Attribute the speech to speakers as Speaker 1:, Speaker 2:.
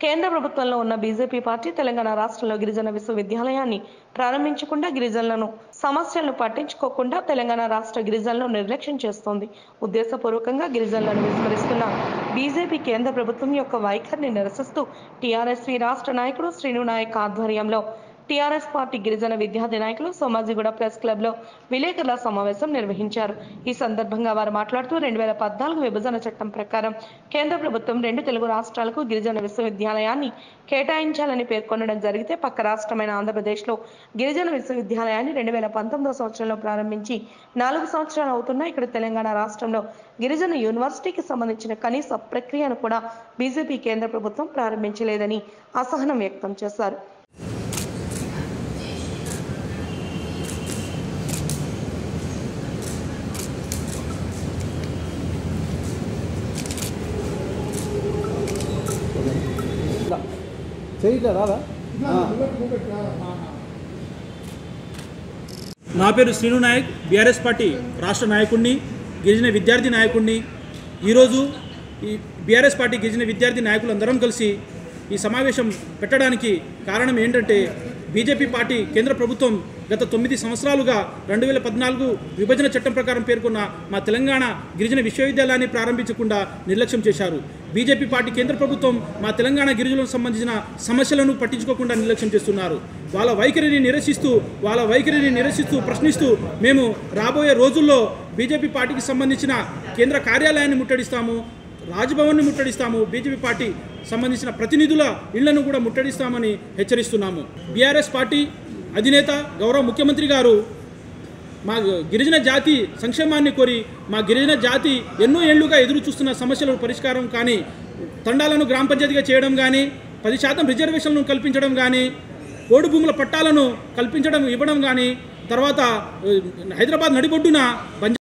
Speaker 1: కేంద్ర ప్రభుత్వంలో ఉన్న బీజేపీ పార్టీ తెలంగాణ రాష్ట్రంలో గిరిజన విశ్వవిద్యాలయాన్ని ప్రారంభించకుండా గిరిజనులను సమస్యలను పట్టించుకోకుండా తెలంగాణ రాష్ట్ర గిరిజనులను నిర్లక్ష్యం చేస్తోంది ఉద్దేశపూర్వకంగా గిరిజనులను విస్మరిస్తున్న బీజేపీ కేంద్ర ప్రభుత్వం యొక్క వైఖరిని నిరసిస్తూ టీఆర్ఎస్వి రాష్ట్ర నాయకుడు శ్రీను నాయక్ ఆధ్వర్యంలో టీఆర్ఎస్ పార్టీ గిరిజన విద్యార్థి నాయకులు సోమాజిగూడ ప్రెస్ క్లబ్ లో విలేకరుల సమావేశం నిర్వహించారు ఈ సందర్భంగా వారు మాట్లాడుతూ రెండు వేల పద్నాలుగు విభజన చట్టం ప్రకారం కేంద్ర ప్రభుత్వం రెండు తెలుగు రాష్ట్రాలకు గిరిజన విశ్వవిద్యాలయాన్ని కేటాయించాలని పేర్కొనడం జరిగితే పక్క రాష్ట్రమైన ఆంధ్రప్రదేశ్లో గిరిజన విశ్వవిద్యాలయాన్ని రెండు వేల పంతొమ్మిదో సంవత్సరంలో ప్రారంభించి నాలుగు సంవత్సరాలు అవుతున్నా ఇక్కడ తెలంగాణ రాష్ట్రంలో గిరిజన యూనివర్సిటీకి సంబంధించిన కనీస ప్రక్రియను కూడా బీజేపీ కేంద్ర ప్రభుత్వం ప్రారంభించలేదని అసహనం వ్యక్తం చేశారు
Speaker 2: చేయట్లే రాదా
Speaker 3: నా పేరు శ్రీను నాయక్ బీఆర్ఎస్ పార్టీ రాష్ట్ర నాయకుడిని గిరిజన విద్యార్థి నాయకుడిని ఈరోజు ఈ బీఆర్ఎస్ పార్టీ గిరిజన విద్యార్థి నాయకులందరం కలిసి ఈ సమావేశం పెట్టడానికి కారణం ఏంటంటే బీజేపీ పార్టీ కేంద్ర ప్రభుత్వం గత తొమ్మిది సంవత్సరాలుగా రెండు వేల పద్నాలుగు విభజన చట్టం ప్రకారం పేర్కొన్న మా తెలంగాణ గిరిజన విశ్వవిద్యాలయాన్ని ప్రారంభించకుండా నిర్లక్ష్యం చేశారు బీజేపీ పార్టీ కేంద్ర ప్రభుత్వం మా తెలంగాణ గిరిజనులకు సంబంధించిన సమస్యలను పట్టించుకోకుండా నిర్లక్ష్యం చేస్తున్నారు వాళ్ళ వైఖరిని నిరసిస్తూ వాళ్ళ వైఖరిని నిరసిస్తూ ప్రశ్నిస్తూ మేము రాబోయే రోజుల్లో బీజేపీ పార్టీకి సంబంధించిన కేంద్ర కార్యాలయాన్ని ముట్టడిస్తాము రాజ్భవన్ని ముట్టడిస్తాము బీజేపీ పార్టీ సంబంధించిన ప్రతినిధుల ఇళ్లను కూడా ముట్టడిస్తామని హెచ్చరిస్తున్నాము బీఆర్ఎస్ పార్టీ అధినేత గౌరవ ముఖ్యమంత్రి గారు మా గిరిజన జాతి సంక్షేమాన్ని కోరి మా గిరిజన జాతి ఎన్నో ఏళ్లుగా ఎదురు చూస్తున్న సమస్యల పరిష్కారం కానీ తండాలను గ్రామ పంచాయతీగా చేయడం కానీ పది శాతం రిజర్వేషన్లను కల్పించడం కానీ పోడు భూముల పట్టాలను కల్పించడం ఇవ్వడం కానీ తర్వాత ఆ, హైదరాబాద్ నడిబొడ్డున బంజా